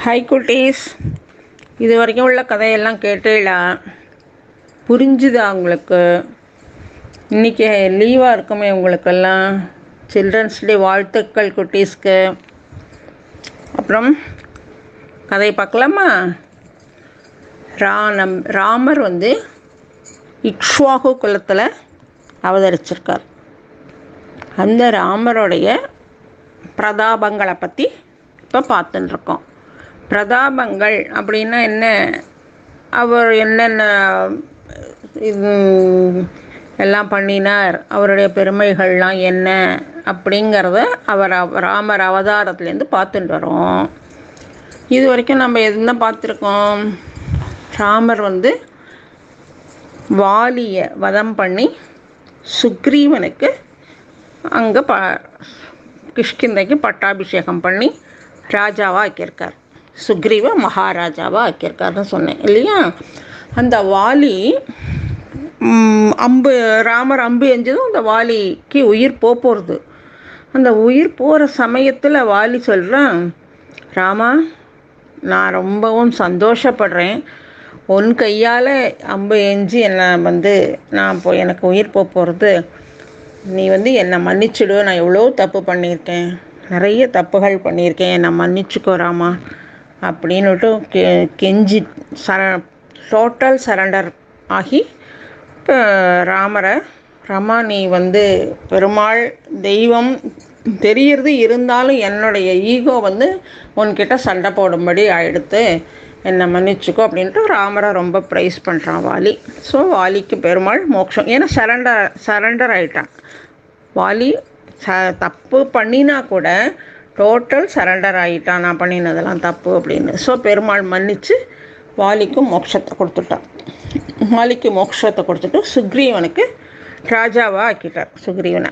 high குட்டீஸ் இது வரைக்கும் உள்ள கதையெல்லாம் கேட்டீங்களா புரிஞ்சுதா உங்களுக்கு இன்றைக்கி லீவாக இருக்குமே உங்களுக்கெல்லாம் சில்ட்ரன்ஸ் டே வாழ்த்துக்கள் குட்டீஸ்க்கு அப்புறம் கதையை பார்க்கலாமா ரா நம் ராமர் வந்து இக்ஷ்வாகு குலத்தில் அவதரிச்சிருக்கார் அந்த ராமருடைய பிரதாபங்களை பற்றி இப்போ பார்த்துட்டு இருக்கோம் பிரதாபங்கள் அப்படின்னா என்ன அவர் என்னென்ன இது எல்லாம் பண்ணினார் அவருடைய பெருமைகள்லாம் என்ன அப்படிங்கிறத அவர் அவ- ராமர் அவதாரத்துலேருந்து பார்த்துட்டு வரோம் இது வரைக்கும் நம்ம என்ன பார்த்துருக்கோம் ராமர் வந்து வாலியை வதம் பண்ணி சுக்ரீவனுக்கு அங்கே ப கிஷ்கிந்தைக்கு பட்டாபிஷேகம் பண்ணி ராஜாவாக ஆக்கியிருக்கார் சுக்ரீவ மகாராஜாவாக ஆக்கியிருக்காருன்னு சொன்னேன் இல்லையா அந்த வாலி ம், அம்பு ராமர் அம்பு எஞ்சதும் அந்த வாலிக்கு உயிர் போக போகிறது அந்த உயிர் போகிற சமயத்தில் வாலி சொல்கிறான் ராமா நான் ரொம்பவும் சந்தோஷப்படுறேன் உன் கையால் அம்பு எஞ்சி என்னை வந்து நான் இப்போ எனக்கு உயிர் போக போகிறது நீ வந்து என்னை மன்னிச்சிடு நான் எவ்வளோ தப்பு பண்ணியிருக்கேன் நிறைய தப்புகள் பண்ணியிருக்கேன் என்னை மன்னிச்சுக்கோ ராமா அப்படின்னுட்டு கெ கெஞ்சி சர டோட்டல் சரண்டர் ஆகி இப்போ ராமரை ராமா நீ வந்து பெருமாள் தெய்வம் தெரியறது இருந்தாலும் என்னுடைய ஈகோ வந்து உன்கிட்ட சண்டை போடும்படி ஆயிடுத்து என்னை மன்னிச்சுக்கோ அப்படின்ட்டு ராமரை ரொம்ப ப்ரைஸ் பண்ணுறான் வாலி ஸோ வாலிக்கு பெருமாள் மோட்சம் ஏன்னா சரண்டர் சரண்டர் ஆயிட்டான் வாலி ச தப்பு பண்ணினா கூட டோட்டல் சரண்டர் ஆகிட்டான் நான் பண்ணினதெல்லாம் தப்பு அப்படின்னு ஸோ பெருமாள் மன்னிச்சு வாலிக்கு மோட்சத்தை கொடுத்துட்டான் வாலிக்கு மோட்சத்தை கொடுத்துட்டு சுக்ரீவனுக்கு ராஜாவாக ஆக்கிட்டார் சுக்ரீவனை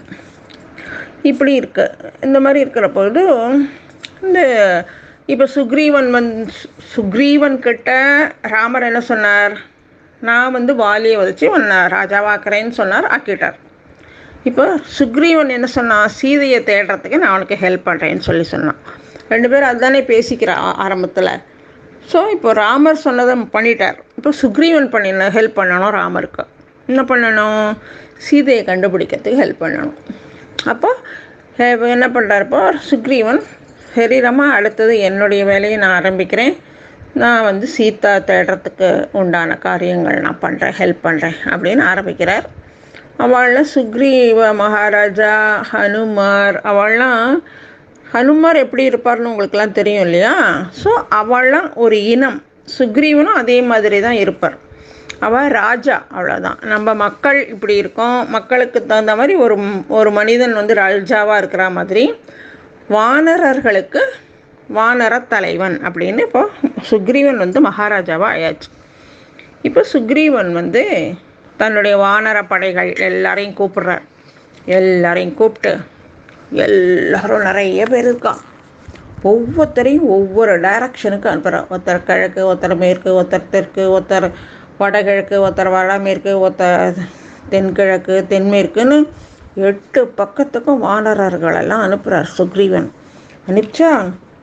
இப்படி இருக்கு இந்த மாதிரி இருக்கிற பொழுது இந்த இப்போ சுக்ரீவன் வந் சுக்ரீவன் கிட்ட ராமர் என்ன சொன்னார் நான் வந்து வாலியை வச்சு உன்னை ராஜாவாக்குறேன்னு சொன்னார் ஆக்கிட்டார் இப்போ சுக்ரீவன் என்ன சொன்னான் சீதையை தேடுறதுக்கு நான் அவனுக்கு ஹெல்ப் பண்ணுறேன்னு சொல்லி சொன்னான் ரெண்டு பேரும் அதுதானே பேசிக்கிறா ஆரம்பத்தில் ஸோ இப்போ ராமர் சொன்னதை பண்ணிட்டார் இப்போ சுக்ரீவன் பண்ணின ஹெல்ப் பண்ணணும் ராமருக்கு என்ன பண்ணணும் சீதையை கண்டுபிடிக்கிறதுக்கு ஹெல்ப் பண்ணணும் அப்போ ஹே- என்ன பண்ணுறாரு இப்போ சுக்ரீவன் சரி ரமா அடுத்தது என்னுடைய வேலையை நான் ஆரம்பிக்கிறேன் நான் வந்து சீதா தேடுறதுக்கு உண்டான காரியங்கள் நான் பண்ணுறேன் ஹெல்ப் பண்ணுறேன் அப்படின்னு ஆரம்பிக்கிறார் அவள்லாம் சுக்ரீவ மகாராஜா ஹனுமார் அவள்லாம் ஹனுமார் எப்படி இருப்பார்னு உங்களுக்குலாம் தெரியும் இல்லையா ஸோ அவள்லாம் ஒரு இனம் சுக்ரீவனும் அதே மாதிரி தான் இருப்பார் அவள் ராஜா அவ்வளோதான் நம்ம மக்கள் இப்படி இருக்கோம் மக்களுக்கு தகுந்த மாதிரி ஒரு ஒரு மனிதன் வந்து ராஜாவாக இருக்கிற மாதிரி வானரர்களுக்கு வானர தலைவன் அப்படின்னு இப்போ சுக்ரீவன் வந்து மகாராஜாவாக ஆயாச்சு இப்போ சுக்ரீவன் வந்து தன்னுடைய வானர படைகள் எல்லாரையும் கூப்பிடுறார் எல்லாரையும் கூப்பிட்டு எல்லாரும் நிறைய பேர் இருக்கான் ஒவ்வொருத்தரையும் ஒவ்வொரு டைரக்ஷனுக்கு அனுப்புகிறார் ஒருத்தர் கிழக்கு ஒருத்தர் மேற்கு ஒருத்தர் தெற்கு ஒருத்தர் வடகிழக்கு ஒருத்தர் வடமேற்கு ஒருத்தர் தென்கிழக்கு தென்மேற்குன்னு எட்டு பக்கத்துக்கும் வானரர்களெல்லாம் அனுப்புகிறார் சுக்ரீவன் அனுப்பிச்சா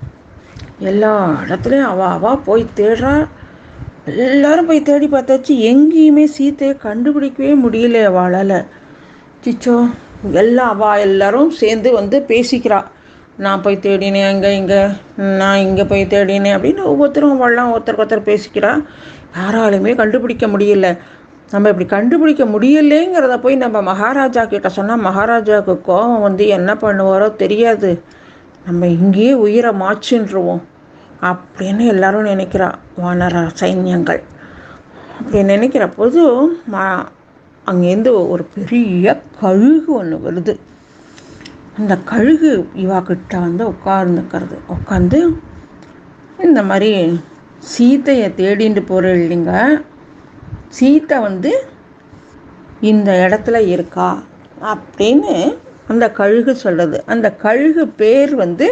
எல்லா இடத்துலையும் அவ அவ போய் தேடுறா எல்லாரும் போய் தேடி பார்த்தாச்சு எங்கேயுமே சீத்தையை கண்டுபிடிக்கவே முடியல அவளால் சிச்சோ எல்லாம் அவா எல்லாரும் சேர்ந்து வந்து பேசிக்கிறா நான் போய் தேடினேன் அங்கே இங்கே நான் இங்கே போய் தேடினேன் அப்படின்னு ஒவ்வொருத்தரும் அவள்லாம் ஒருத்தருக்கு ஒருத்தர் பேசிக்கிறா யாராலுமே கண்டுபிடிக்க முடியல நம்ம இப்படி கண்டுபிடிக்க முடியலேங்கிறத போய் நம்ம மகாராஜா கிட்ட சொன்னால் மகாராஜாவுக்கு கோபம் வந்து என்ன பண்ணுவாரோ தெரியாது நம்ம இங்கேயே உயிரை மாச்சுன்றுவோம் அப்படின்னு எல்லாரும் நினைக்கிறா வானர சைன்யங்கள் அப்படி நினைக்கிற போது மா அங்கேருந்து ஒரு பெரிய கழுகு ஒன்று வருது அந்த கழுகு இவா கிட்ட வந்து உட்கார்ந்துக்கிறது உட்காந்து இந்த மாதிரி சீத்தையை தேடிட்டு போகிற இல்லைங்க சீத்தை வந்து இந்த இடத்துல இருக்கா அப்படின்னு அந்த கழுகு சொல்கிறது அந்த கழுகு பேர் வந்து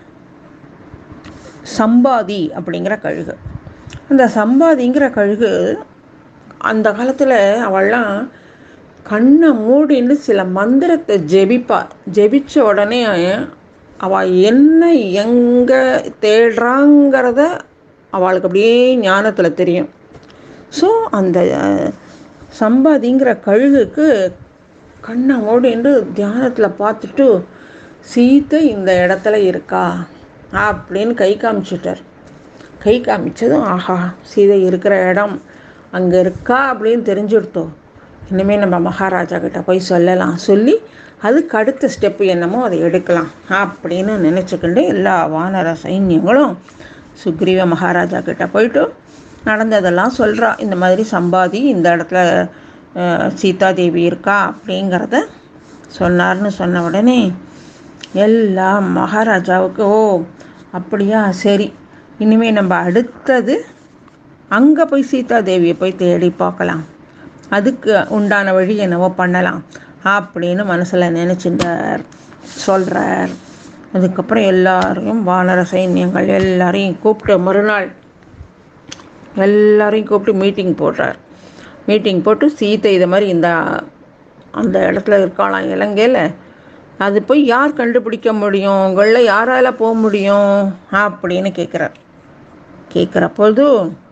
சம்பாதி அப்படிங்கிற கழுகு அந்த சம்பாதிங்கிற கழுகு அந்த காலத்தில் அவள்லாம் கண்ணை மூடின்னு சில மந்திரத்தை ஜெபிப்பா ஜெபிச்ச உடனே அவள் என்ன எங்கே தேடுறாங்கிறத அவளுக்கு அப்படியே ஞானத்தில் தெரியும் ஸோ அந்த அஹ், சம்பாதிங்கிற கழுகுக்கு கண்ணை மூடிண்டு தியானத்தில் பார்த்துட்டு சீத்தை இந்த இடத்துல இருக்கா அப்படின்னு கை காமிச்சிட்டார் கை காமிச்சதும் ஆஹா சீதை இருக்கிற இடம் அங்கே இருக்கா அப்படின்னு தெரிஞ்சுடுத்தோம் இனிமேல் நம்ம மகாராஜா கிட்ட போய் சொல்லலாம் சொல்லி அதுக்கு அடுத்த ஸ்டெப்பு என்னமோ அதை எடுக்கலாம் அப்படின்னு நினச்சிக்கிண்டு எல்லா வானர சைன்யங்களும் சுக்ரீவ மகாராஜா கிட்ட போயிட்டு நடந்ததெல்லாம் சொல்கிறா இந்த மாதிரி சம்பாதி இந்த இடத்துல அஹ், சீதாதேவி இருக்கா அப்படிங்கிறத சொன்னார்னு சொன்ன உடனே எல்லா மகாராஜாவுக்கு ஓ அப்படியா சரி இனிமேல் நம்ம அடுத்தது அங்கே போய் சீதா தேவியை போய் தேடி பார்க்கலாம் அதுக்கு உண்டான வழி என்னவோ பண்ணலாம் அப்படின்னு மனசில் நினச்சிட்டார் சொல்கிறார் அதுக்கப்புறம் எல்லாரையும் வானர சைன்யங்கள் எல்லாரையும் கூப்பிட்டு மறுநாள் எல்லாரையும் கூப்பிட்டு மீட்டிங் போடுறார் மீட்டிங் போட்டு சீத்தை இதை மாதிரி இந்த அந்த இடத்துல இருக்காளாம் இலங்கையில் அது போய் யார் கண்டுபிடிக்க முடியும் உங்களில் யாரால் போக முடியும் அப்படின்னு கேட்குறார் கேட்குற போது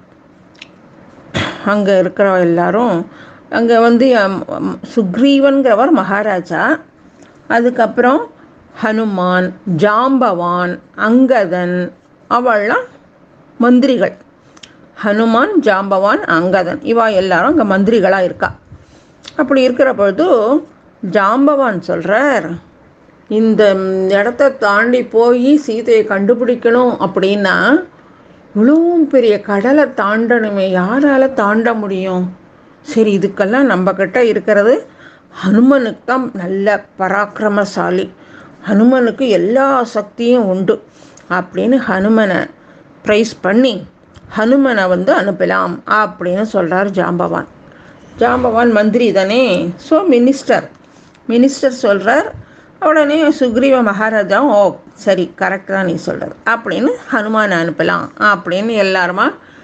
அங்கே இருக்கிற எல்லாரும் அங்கே வந்து அம், அம், சுக்ரீவன்கிறவர் மகாராஜா அதுக்கப்புறம் ஹனுமான் ஜாம்பவான் அங்கதன் அவள்லாம் மந்திரிகள் ஹனுமான் ஜாம்பவான் அங்கதன் இவா எல்லாரும் அங்கே மந்திரிகளாக இருக்கா அப்படி இருக்கிற பொழுது ஜாம்பவான் சொல்கிறார் இந்த இடத்த தாண்டி போய் சீதையை கண்டுபிடிக்கணும் அப்படின்னா இவ்வளோ பெரிய கடலை தாண்டணுமே யாரால தாண்ட முடியும் சரி இதுக்கெல்லாம் நம்ம கிட்ட இருக்கிறது ஹனுமனுக்கு தான் நல்ல பராக்கிரமசாலி ஹனுமனுக்கு எல்லா சக்தியும் உண்டு அப்படின்னு ஹனுமனை ப்ரைஸ் பண்ணி ஹனுமனை வந்து அனுப்பலாம் அப்படின்னு சொல்கிறார் ஜாம்பவான் ஜாம்பவான் மந்திரி தானே ஸோ மினிஸ்டர் மினிஸ்டர் சொல்கிறார் உடனே சுக்ரீவ மகாராஜாவும் ஓ சரி கரெக்ட் தான் நீ சொல்கிறது அப்படின்னு ஹனுமானை அனுப்பலாம் அப்படின்னு எல்லாருமா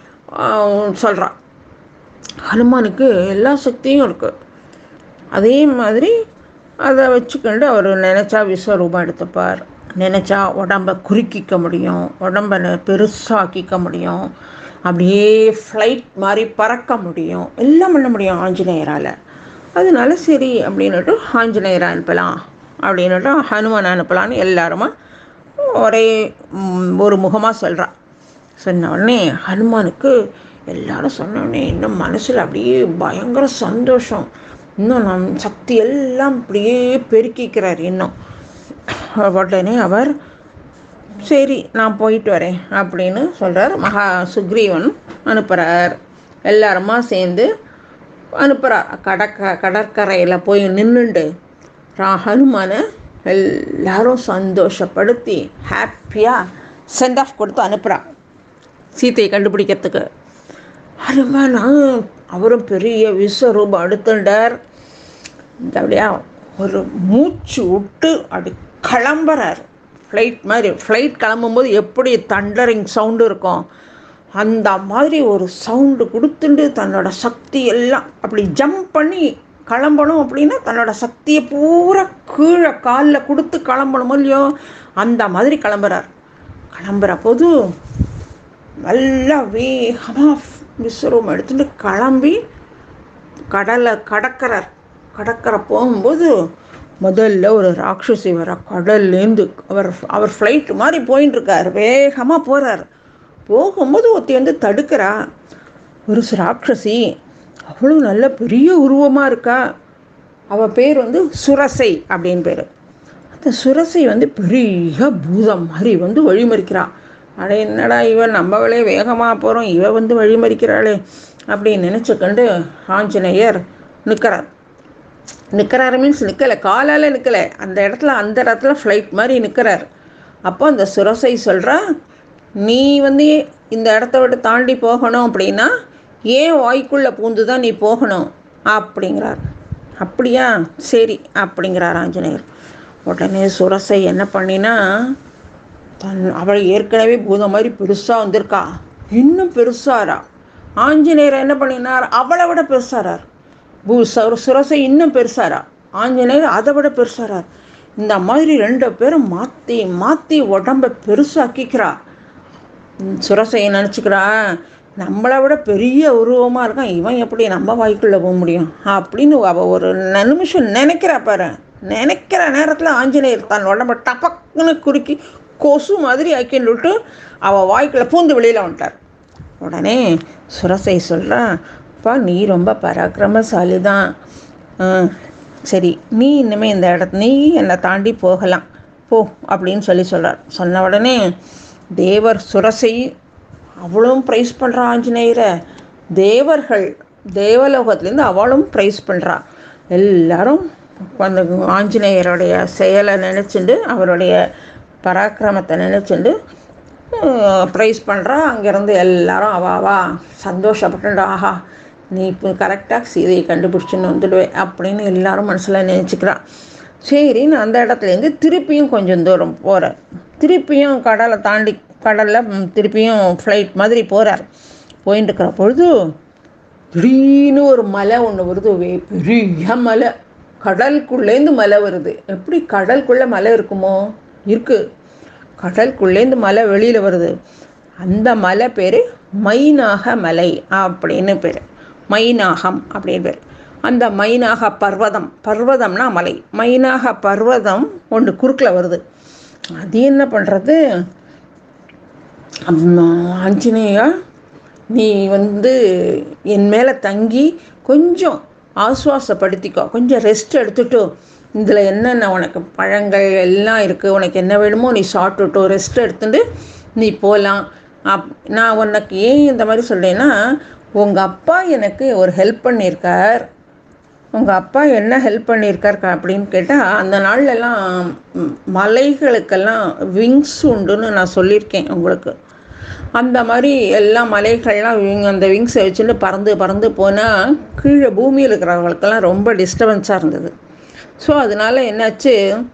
சொல்கிறான் ஹனுமானுக்கு எல்லா சக்தியும் இருக்குது அதே மாதிரி அதை வச்சுக்கிண்டு அவர் நினச்சா விஸ்வரூபம் எடுத்துப்பார் நினச்சா உடம்பை குறுக்கிக்க முடியும் உடம்பை நெ- பெருசாக்கிக்க முடியும் அப்படியே ஃப்ளைட் மாதிரி பறக்க முடியும் எல்லாம் பண்ண முடியும் ஆஞ்சநேயரால் அதனால சரி அப்படின்னுட்டு ஆஞ்சநேயரை அனுப்பலாம் அப்படின்னுட்டு ஹனுமான் அனுப்பலான்னு எல்லாருமா ஒரே ம், ஒரு முகமாக சொல்கிறா சொன்ன உடனே ஹனுமானுக்கு எல்லாரும் சொன்ன உடனே இன்னும் மனசில் அப்படியே பயங்கர சந்தோஷம் இன்னும் நம் சக்தி எல்லாம் அப்படியே பெருக்கிக்கிறார் இன்னும் உடனே அவர் சரி நான் போயிட்டு வரேன் அப்படின்னு சொல்கிறார் மகா சுக்ரீவன் அனுப்புகிறார் எல்லாருமா சேர்ந்து அனுப்புகிறார் கடற்க கடற்கரையில் போய் நின்றுண்டு ரா ஹனுமானை எல்லாரும் சந்தோஷப்படுத்தி ஹாப்பியாக சென்ட் ஆஃப் கொடுத்து அனுப்புகிறா சீத்தையை கண்டுபிடிக்கிறதுக்கு ஹனுமானா அவரும் பெரிய விஸ்வரூபம் அடுத்துண்டார் அப்படியா ஒரு மூச்சு விட்டு அப்படி கிளம்புறார் ஃப்ளைட் மாதிரி ஃப்ளைட் கிளம்பும்போது எப்படி தண்டரிங் சவுண்டு இருக்கும் அந்த மாதிரி ஒரு சவுண்டு கொடுத்துட்டு தன்னோட சக்தி எல்லாம் அப்படி ஜம்ப் பண்ணி கிளம்பணும் அப்படின்னா தன்னோட சக்தியை பூரா கீழே காலில் கொடுத்து கிளம்பணுமோ இல்லையோ அந்த மாதிரி கிளம்புறார் கிளம்புற போது நல்லா வேகமாக விஸ்வரூபம் எடுத்துட்டு கிளம்பி கடலை கடற்கரை கடற்கரை போகும்போது முதல்ல ஒரு ராட்சசி வர கடல்லேருந்து அவர் அவர் ஃப்ளைட் மாதிரி போயின்னு இருக்கார் வேகமாக போகிறார் போகும்போது ஒருத்தி வந்து தடுக்கிறா ஒரு ராட்சசி அவ்வளோ நல்ல பெரிய உருவமாக இருக்கா அவள் பேர் வந்து சுரசை அப்படின்னு பேர் அந்த சுரசை வந்து பெரிய பூதம் மாதிரி வந்து வழிமறிக்கிறா அட என்னடா இவன் நம்மளே வேகமாக போகிறோம் இவ வந்து வழிமறிக்கிறாளே அப்படின்னு நினச்சிக்கண்டு ஆஞ்சநேயர் நிற்கிறார் நிற்கிறாரு மீன்ஸ் நிற்கலை காலால் நிற்கலை அந்த இடத்துல அந்த இடத்துல ஃப்ளைட் மாதிரி நிற்கிறார் அப்போ அந்த சுரசை சொல்கிறா நீ வந்து இந்த இடத்த விட்டு தாண்டி போகணும் அப்படின்னா ஏன் வாய்க்குள்ளே பூந்து தான் நீ போகணும் அப்படிங்கிறார் அப்படியா சரி அப்படிங்கிறார் ஆஞ்சநேயர் உடனே சுரசை என்ன பண்ணினா தன் அவள் ஏற்கனவே பூதம் மாதிரி பெருசாக வந்திருக்கா இன்னும் பெருசாரா ஆஞ்சநேயர் என்ன பண்ணினார் அவளை விட பெருசாரார் பூ சு- சுரசை இன்னும் பெருசாரா ஆஞ்சநேயர் அதை விட பெருசாரார் இந்த மாதிரி ரெண்டு பேரும் மாற்றி மாற்றி உடம்ப பெருசாக்கிக்கிறா ம், சுரசையை நினச்சிக்கிறா நம்மளை விட பெரிய உருவமாக இருக்கான் இவன் எப்படி நம்ம வாய்க்குள்ளே போக முடியும் அப்படின்னு அவள் ஒரு நிமிஷம் நினைக்கிறா பாரு நினைக்கிற நேரத்தில் ஆஞ்சநேயர் தன் உடம்ப டபக்குன்னு குறுக்கி கொசு மாதிரி ஆக்கின்னு விட்டு அவள் வாய்க்குள்ளே பூந்து வெளியில் வந்துட்டார் உடனே சுரசை சொல்கிறான் அப்பா நீ ரொம்ப பராக்கிரமசாலி தான் சரி நீ இனிமேல் இந்த இடத்து நீ என்னை தாண்டி போகலாம் போ அப்படின்னு சொல்லி சொல்கிறார் சொன்ன உடனே தேவர் சுரசை அவளும் ப்ரைஸ் பண்ணுறா ஆஞ்சநேயரை தேவர்கள் தேவலோகத்துலேருந்து அவளும் ப்ரைஸ் பண்ணுறா எல்லாரும் அந்த ஆஞ்சநேயருடைய செயலை நினச்சிண்டு அவருடைய பராக்கிரமத்தை நினச்சிண்டு ப்ரைஸ் பண்ணுறா அங்கேருந்து எல்லாரும் அவா அவா சந்தோஷப்பட்டு ஆஹா நீ இப்போ கரெக்டாக சீதையை கண்டுபிடிச்சின்னு வந்துடுவே அப்படின்னு எல்லாரும் மனசில் நினச்சிக்கிறான் சரின்னு அந்த இடத்துலேருந்து திருப்பியும் கொஞ்சம் தூரம் போகிறார் திருப்பியும் கடலை தாண்டி கடலில் திருப்பியும் ஃப்ளைட் மாதிரி போகிறார் போயின்னு இருக்கிற பொழுது திடீர்னு ஒரு மலை ஒன்று வருது வே- பெரிய மலை கடலுக்குள்ளேருந்து மலை வருது எப்படி கடலுக்குள்ளே மலை இருக்குமோ இருக்குது கடலுக்குள்ளேருந்து மலை வெளியில் வருது அந்த மலை பேர் மைனாக மலை அப்படின்னு பேர் மைனாகம் அப்படின்னு பேர் அந்த மைனாக பர்வதம் பர்வதம்னா மலை மைனாக பர்வதம் ஒன்று குறுக்கில் வருது அது என்ன பண்ணுறது அம்மா ஆஞ்சநேயா நீ வந்து என் மேலே தங்கி கொஞ்சம் ஆசுவாசப்படுத்திக்கோ கொஞ்சம் ரெஸ்ட் எடுத்துட்டு இதில் என்னென்ன உனக்கு பழங்கள் எல்லாம் இருக்குது உனக்கு என்ன வேணுமோ நீ சாப்பிட்டுட்டோ ரெஸ்ட் எடுத்துட்டு நீ போகலாம் அப் நான் உனக்கு ஏன் இந்த மாதிரி சொல்கிறேன்னா உங்கள் அப்பா எனக்கு ஒரு ஹெல்ப் பண்ணியிருக்கார் உங்கள் அப்பா என்ன ஹெல்ப் பண்ணியிருக்கார் க- அப்படின்னு கேட்டால் அந்த நாள்லலாம் ம், மலைகளுக்கெல்லாம் விங்ஸ் உண்டுன்னு நான் சொல்லியிருக்கேன் உங்களுக்கு அந்த மாதிரி எல்லா மலைகள்லாம் wing- அந்த விங்ஸை வச்சுட்டு பறந்து பறந்து போனால் கீழே பூமியில் இருக்கிறவங்களுக்கெல்லாம் ரொம்ப டிஸ்டர்பன்ஸாக இருந்தது ஸோ அதனால என்னாச்சு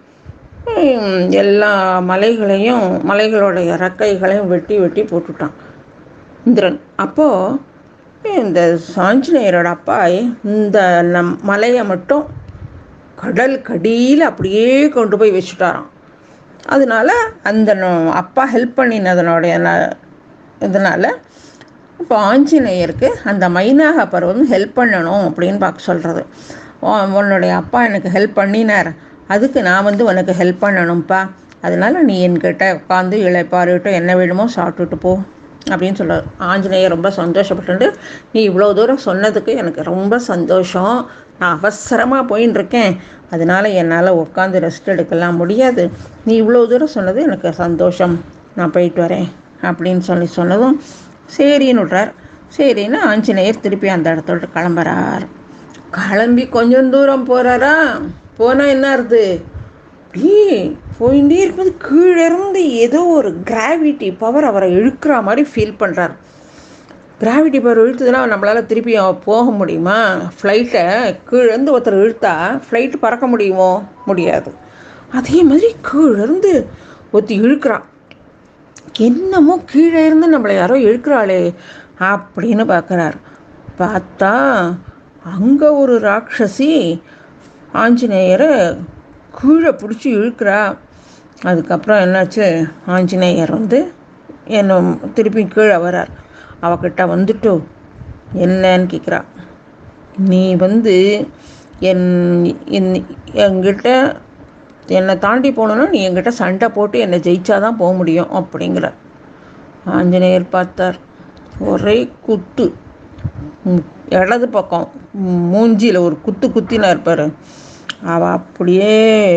ம், எல்லா மலைகளையும் மலைகளுடைய ரெக்கைகளையும் வெட்டி வெட்டி போட்டுட்டான் இந்திரன் அப்போது இந்த ஆஞ்சநேயரோட அப்பா இந்த நம் மலையை மட்டும் கடல் கடியில் அப்படியே கொண்டு போய் வச்சுட்டாராம் அதனால அந்த ந- அப்பா ஹெல்ப் பண்ணினதனுடைய ந- இதனால இப்போ ஆஞ்சநேயருக்கு அந்த மைனாக பருவம் ஹெல்ப் பண்ணணும் அப்படின்னு பார்க்க சொல்கிறது உன்னுடைய அப்பா எனக்கு ஹெல்ப் பண்ணினார் அதுக்கு நான் வந்து உனக்கு ஹெல்ப் பண்ணணும்ப்பா அதனால நீ என்கிட்ட உட்காந்து இளைப்பாரிட்டு என்ன வேணுமோ சாப்பிட்டுட்டு போ அப்படின்னு சொல்கிறார் ஆஞ்சநேயர் ரொம்ப சந்தோஷப்பட்டு நீ இவ்வளோ தூரம் சொன்னதுக்கு எனக்கு ரொம்ப சந்தோஷம் நான் அவசரமாக போயின்னு இருக்கேன் அதனால என்னால் உட்காந்து ரெஸ்ட் எடுக்கலாம் முடியாது நீ இவ்வளோ தூரம் சொன்னது எனக்கு சந்தோஷம் நான் போயிட்டு வரேன் அப்படின்னு சொல்லி சொன்னதும் சரின்னு விட்றார் சரின்னு ஆஞ்சநேயர் திருப்பி அந்த இடத்தோட கிளம்புறார் கிளம்பி கொஞ்சம் தூரம் போகிறாரா போனால் என்ன ஆகுது அப்படியே போயிட்டே இருக்கும்போது கீழே இருந்து ஏதோ ஒரு கிராவிட்டி பவர் அவரை இழுக்கிற மாதிரி ஃபீல் பண்ணுறார் கிராவிட்டி பவர் இழுத்துதுன்னா நம்மளால் திருப்பி அவ போக முடியுமா ஃப்ளைட்டை கீழேருந்து ஒருத்தர் இழுத்தா ஃப்ளைட்டு பறக்க முடியுமோ முடியாது அதே மாதிரி கீழேருந்து ஒருத்தி இழுக்கிறான் என்னமோ கீழே இருந்து நம்மளை யாரோ இழுக்கிறாளே அப்படின்னு பார்க்குறார் பார்த்தா அங்கே ஒரு ராட்சசி ஆஞ்சநேயரை கீழே பிடிச்சி இழுக்கிறா அதுக்கப்புறம் என்னாச்சு ஆஞ்சநேயர் வந்து என்ன திருப்பி கீழே வரார் அவகிட்ட வந்துட்டு என்னன்னு கேட்குறா நீ வந்து என் என் என்கிட்ட என்னை தாண்டி போகணுன்னா நீ என்கிட்ட சண்டை போட்டு என்னை ஜெயிச்சாதான் போக முடியும் அப்படிங்கிற ஆஞ்சநேயர் பார்த்தார் ஒரே குத்து ம், இடது பக்கம் மூஞ்சியில் ஒரு குத்து குத்தினா இருப்பார் அவள் அப்படியே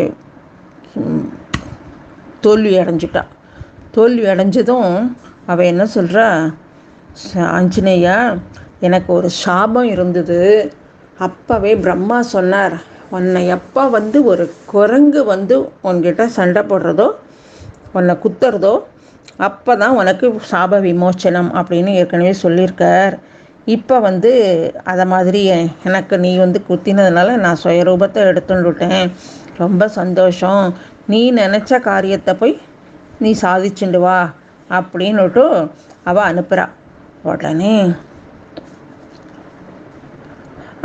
ம், தோல்வி அடைஞ்சிட்டா தோல்வி அடைஞ்சதும் அவள் என்ன சொல்கிறா ஆஞ்சநேயா எனக்கு ஒரு சாபம் இருந்தது அப்போவே பிரம்மா சொன்னார் உன்னை எப்போ வந்து ஒரு குரங்கு வந்து உன்கிட்ட சண்டை போடுறதோ உன்னை குத்துறதோ அப்போ தான் உனக்கு சாப விமோச்சனம் அப்படின்னு ஏற்கனவே சொல்லியிருக்கார் இப்போ வந்து அதை மாதிரி எனக்கு நீ வந்து குத்தினதுனால நான் சுயரூபத்தை எடுத்துட்டுட்டேன் ரொம்ப சந்தோஷம் நீ நினச்ச காரியத்தை போய் நீ சாதிச்சுண்டு வா அப்படின்னுட்டு அவள் அனுப்புகிறா உடனே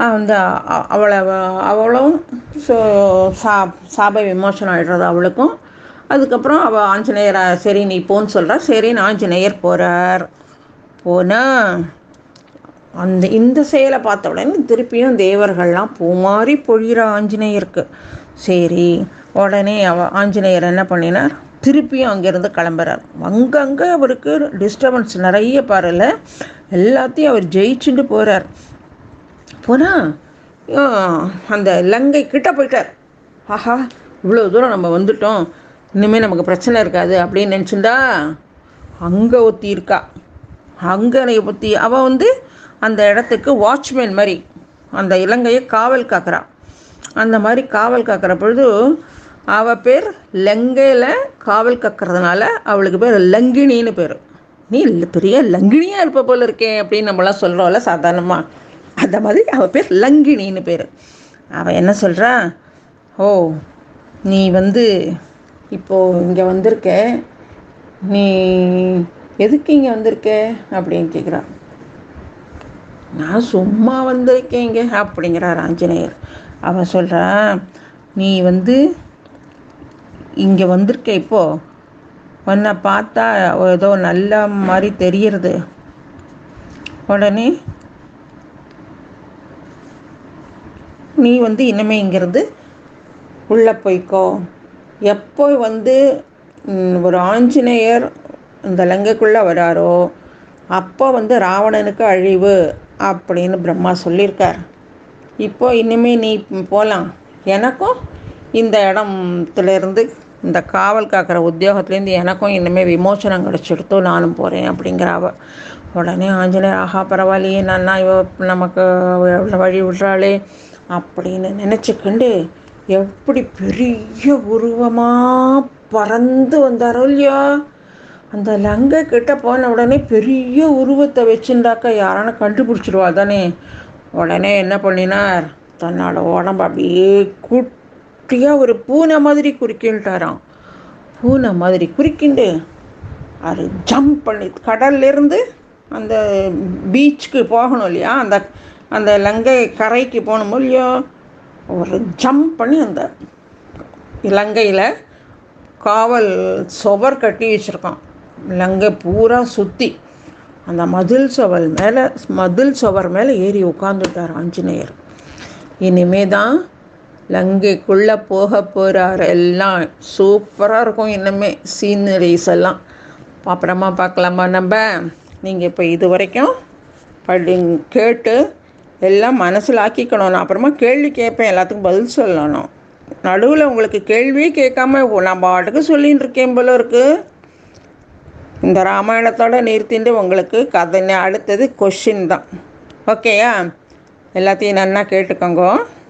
அந்த அ- அவளை அவ- அவளும் ஸோ சா சாப விமோசனம் ஆயிடுறது அவளுக்கும் அதுக்கப்புறம் அவள் ஆஞ்சநேயரை சரி நீ போன்னு சொல்கிறா சரின்னு ஆஞ்சநேயர் போகிறார் போனால் அந்த இந்த செயலை பார்த்த உடனே திருப்பியும் தேவர்கள்லாம் பூமாரி பொழிகிற ஆஞ்சநேயருக்கு சரி உடனே அவ ஆஞ்சநேயர் என்ன பண்ணினார் திருப்பியும் அங்கேருந்து கிளம்புறார் அங்கங்கே அவருக்கு டிஸ்டர்பன்ஸ் நிறைய பாருல எல்லாத்தையும் அவர் ஜெயிச்சுட்டு போகிறார் போனால் அந்த லங்கை கிட்ட போயிட்டார் ஆஹா இவ்வளோ தூரம் நம்ம வந்துட்டோம் இனிமேல் நமக்கு பிரச்சனை இருக்காது அப்படின்னு நினச்சிண்டா அங்கே ஒத்தி இருக்கா அங்கே பற்றி அவள் வந்து அந்த இடத்துக்கு வாட்ச்மேன் மாதிரி அந்த இலங்கையை காவல் காக்கிறா அந்த மாதிரி காவல் காக்கிற பொழுது அவள் பேர் லங்கையில் காவல் காக்கிறதுனால அவளுக்கு பேர் லங்கினின்னு பேர் நீ இல்ல- பெரிய லங்கினியாக இருப்ப போல இருக்கே அப்படின்னு நம்மளாம் சொல்கிறோம்ல சாதாரணமாக அந்த மாதிரி அவள் பேர் லங்கினின்னு பேர் அவள் என்ன சொல்கிறா ஓ நீ வந்து இப்போது இங்கே வந்திருக்க நீ எதுக்கு இங்கே வந்திருக்க அப்படின்னு கேட்குறா நான் சும்மா வந்திருக்கேன் இங்கே அப்படிங்கிறார் ஆஞ்சநேயர் அவன் சொல்கிறா நீ வந்து இங்கே வந்திருக்க இப்போ உன்னை பார்த்தா ஏதோ நல்ல மாதிரி தெரியறது உடனே நீ வந்து இனிமே இங்கேருந்து உள்ளே போய்க்கோ எப்போ வந்து ம், ஒரு ஆஞ்சநேயர் இந்த லங்கைக்குள்ளே வராரோ அப்போ வந்து ராவணனுக்கு அழிவு அப்படின்னு பிரம்மா சொல்லியிருக்கார் இப்போ இனிமே நீ போகலாம் எனக்கும் இந்த இடத்துலேருந்து இந்த காவல் காக்கிற உத்தியோகத்துலேருந்து எனக்கும் இனிமேல் விமோசனம் கிடச்சிடுத்தோ நானும் போகிறேன் அப்படிங்கிற அவ உடனே ஆஞ்சநேயர் ஆஹா பரவாயில்லையே நன்னா இவ நமக்கு எவ்வளோ வழி விடுறாளே அப்படின்னு நினச்சிக்கிண்டு எப்படி பெரிய உருவமாக பறந்து வந்தாரோ இல்லையா அந்த லங்கை கிட்ட போன உடனே பெரிய உருவத்தை வச்சுருந்தாக்கா யாரான கண்டுபிடிச்சிடுவா தானே உடனே என்ன பண்ணினார் தன்னோட உடம்பு அப்படியே குட்டியாக ஒரு பூனை மாதிரி குறுக்கின்ட்டாராம் பூனை மாதிரி குறுக்கிண்டு அது ஜம்ப் பண்ணி கடல்லேருந்து அந்த பீச்சுக்கு போகணும் இல்லையா அந்த அந்த லங்கை கரைக்கு போகணுமோ இல்லையோ ஒரு ஜம்ப் பண்ணி அந்த இலங்கையில் காவல் சுவர் கட்டி வச்சுருக்கான் லங்கை பூரா சுற்றி அந்த மதில் சுவர் மேலே மதில் சுவர் மேலே ஏறி உட்காந்துட்டார் ஆஞ்சநேயர் இனிமே தான் லங்கைக்குள்ளே போக போகிறார் எல்லாம் சூப்பராக இருக்கும் இன்னுமே சீனரிஸ் எல்லாம் அப்புறமா பார்க்கலாமா நம்ம நீங்கள் இப்போ இது வரைக்கும் படி கேட்டு எல்லாம் மனசில் ஆக்கிக்கணும் நான் அப்புறமா கேள்வி கேட்பேன் எல்லாத்துக்கும் பதில் சொல்லணும் நடுவில் உங்களுக்கு கேள்வியே கேட்காம நான் பாட்டுக்கு சொல்லின்னு இருக்கேன் போல இருக்கு இந்த ராமாயணத்தோட நிறுத்திட்டு உங்களுக்கு கதை அடுத்தது கொஷின் தான் ஓகேயா எல்லாத்தையும் நன்னா கேட்டுக்கோங்க